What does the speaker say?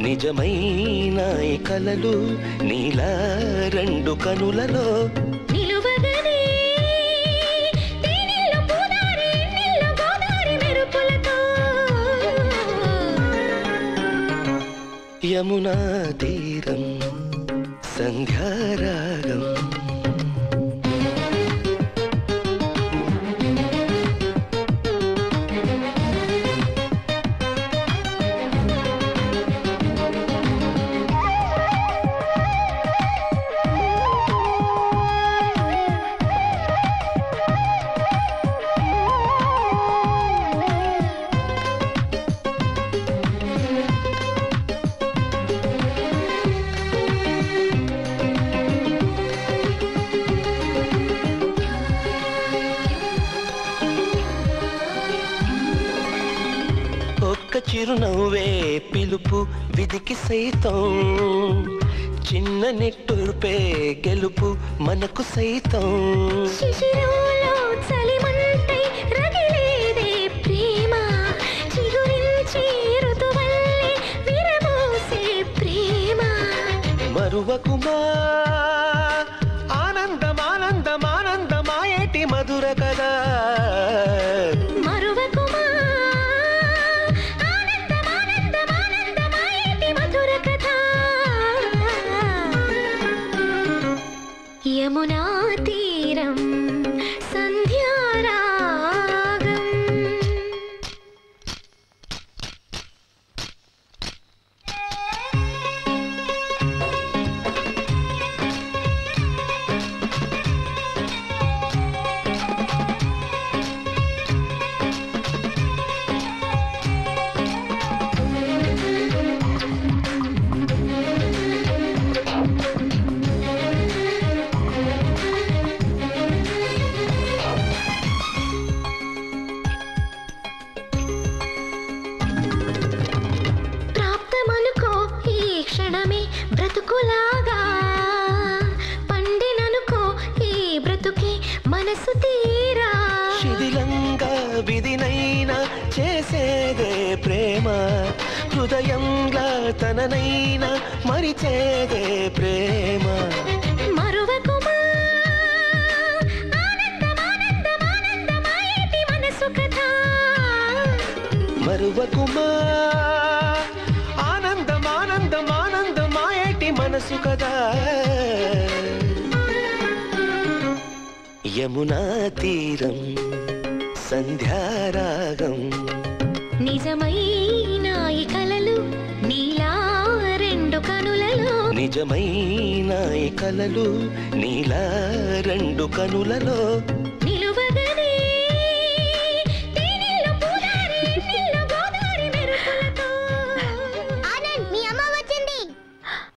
నిజమైన ఈ కలలు నీలా రెండు కనులలో నిలువగనే తేనెల్లో పూదారి ఎన్నెల్లో గోదారి మెరుపులతో యమునా తీరం సంధ్యారాగం ఒక్క చిరునవ్వే పిలుపు విధికి సైతం చిన్న నిట్టూర్పే గెలుపు మనకు సైతం శిశిరంలో చలిమంటై రగిలేదే ప్రేమ చిగురించి ఋతువల్లే విరబోసే ప్రేమ మరువకుమా ఆనందం ఆనందం ఆనందమాయేటి మధుర కదా మరువకుమా ఆనందం ఆనందం ఆనందమాయేటి మధుర కథ యమునా తీరం సంధ్యారాగం ప్రాప్తమనుకో ఈ క్షణమే బ్రతుకులాగా పండిననుకో ఈ బ్రతుకే మనసు తీరా శిథిలంగా విధినైనా చేసేదే ప్రేమ హృదయంగా తననైనా మరిచేదే ప్రేమ మరువకుమా ఆనందం ఆనందం ఆనందమాయేటి మనసు కథ మరువకుమా ఆనందం ఆనందం ఆనందమాయేటి మనసు కదా యమునా తీరం సంధ్యారాగం నిజమైన ఈ కలలు నీలా రెండు కనులలో నిజమైన ఈ కలలు నీలా రెండు కనులలో